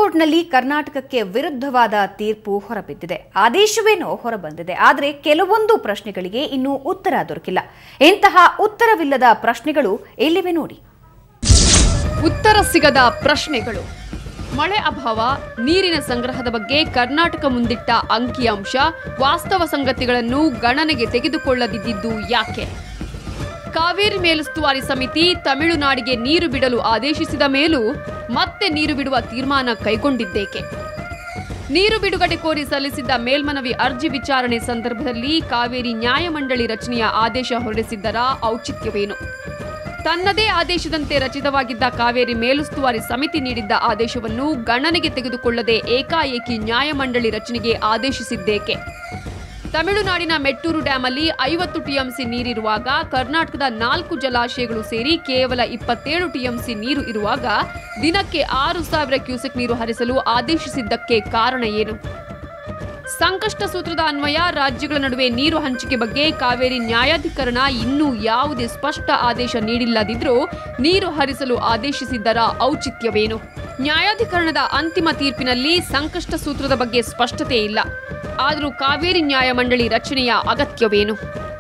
ಹೈಕೋರ್ಟ್ನಲ್ಲಿ ಕರ್ನಾಟಕಕ್ಕೆ ವಿರುದ್ಧವಾದ ತೀರ್ಪು ಹೊರಬಿದ್ದಿದೆ ಆದೇಶವೇನೋ ಹೊರಬಂದಿದೆ ಆದರೆ ಕೆಲವೊಂದು ಪ್ರಶ್ನೆಗಳಿಗೆ ಇನ್ನೂ ಉತ್ತರ ದೊರಕಿಲ್ಲ ಇಂತಹ ಉತ್ತರವಿಲ್ಲದ ಪ್ರಶ್ನೆಗಳು ಇಲ್ಲಿವೆ ನೋಡಿ ಉತ್ತರ ಸಿಗದ ಪ್ರಶ್ನೆಗಳು ಮಳೆ ಅಭಾವ ನೀರಿನ ಸಂಗ್ರಹದ ಬಗ್ಗೆ ಕರ್ನಾಟಕ ಮುಂದಿಟ್ಟ ಅಂಕಿಅಂಶ ವಾಸ್ತವ ಸಂಗತಿಗಳನ್ನು ಗಣನೆಗೆ ತೆಗೆದುಕೊಳ್ಳದಿದ್ದಿದ್ದು ಯಾಕೆ ಕಾವೇರಿ ಮೇಲುಸ್ತುವಾರಿ ಸಮಿತಿ ತಮಿಳುನಾಡಿಗೆ ನೀರು ಬಿಡಲು ಆದೇಶಿಸಿದ ಮೇಲೂ ಮತ್ತೆ ನೀರು ಬಿಡುವ ತೀರ್ಮಾನ ಕೈಗೊಂಡಿದ್ದೇಕೆ ನೀರು ಬಿಡುಗಡೆ ಕೋರಿ ಸಲ್ಲಿಸಿದ್ದ ಮೇಲ್ಮನವಿ ಅರ್ಜಿ ವಿಚಾರಣೆ ಸಂದರ್ಭದಲ್ಲಿ ಕಾವೇರಿ ನ್ಯಾಯಮಂಡಳಿ ರಚನೆಯ ಆದೇಶ ಹೊರಡಿಸಿದ್ದರ ಔಚಿತ್ಯವೇನು ತನ್ನದೇ ಆದೇಶದಂತೆ ರಚಿತವಾಗಿದ್ದ ಕಾವೇರಿ ಮೇಲುಸ್ತುವಾರಿ ಸಮಿತಿ ನೀಡಿದ್ದ ಆದೇಶವನ್ನು ಗಣನೆಗೆ ತೆಗೆದುಕೊಳ್ಳದೆ ಏಕಾಏಕಿ ನ್ಯಾಯಮಂಡಳಿ ರಚನೆಗೆ ಆದೇಶಿಸಿದ್ದೇಕೆ ತಮಿಳುನಾಡಿನ ಮೆಟ್ಟೂರು ಡ್ಯಾಮಲ್ಲಿ ಐವತ್ತು ಟಿಎಂಸಿ ನೀರಿರುವಾಗ ಕರ್ನಾಟಕದ ನಾಲ್ಕು ಜಲಾಶಯಗಳು ಸೇರಿ ಕೇವಲ ಇಪ್ಪತ್ತೇಳು ಟಿಎಂಸಿ ನೀರು ಇರುವಾಗ ದಿನಕ್ಕೆ ಆರು ಸಾವಿರ ಕ್ಯೂಸೆಕ್ ನೀರು ಹರಿಸಲು ಆದೇಶಿಸಿದ್ದಕ್ಕೆ ಕಾರಣ ಏನು ಸಂಕಷ್ಟ ಸೂತ್ರದ ಅನ್ವಯ ರಾಜ್ಯಗಳ ನಡುವೆ ನೀರು ಹಂಚಿಕೆ ಬಗ್ಗೆ ಕಾವೇರಿ ನ್ಯಾಯಾಧಿಕರಣ ಇನ್ನೂ ಯಾವುದೇ ಸ್ಪಷ್ಟ ಆದೇಶ ನೀಡಿಲ್ಲದಿದ್ರೂ ನೀರು ಹರಿಸಲು ಆದೇಶಿಸಿದ್ದರ ಔಚಿತ್ಯವೇನು ನ್ಯಾಯಾಧಿಕರಣದ ಅಂತಿಮ ತೀರ್ಪಿನಲ್ಲಿ ಸಂಕಷ್ಟ ಸೂತ್ರದ ಬಗ್ಗೆ ಸ್ಪಷ್ಟತೆ ಇಲ್ಲ ಆದರೂ ಕಾವೇರಿ ನ್ಯಾಯಮಂಡಳಿ ರಚನೆಯ ಅಗತ್ಯವೇನು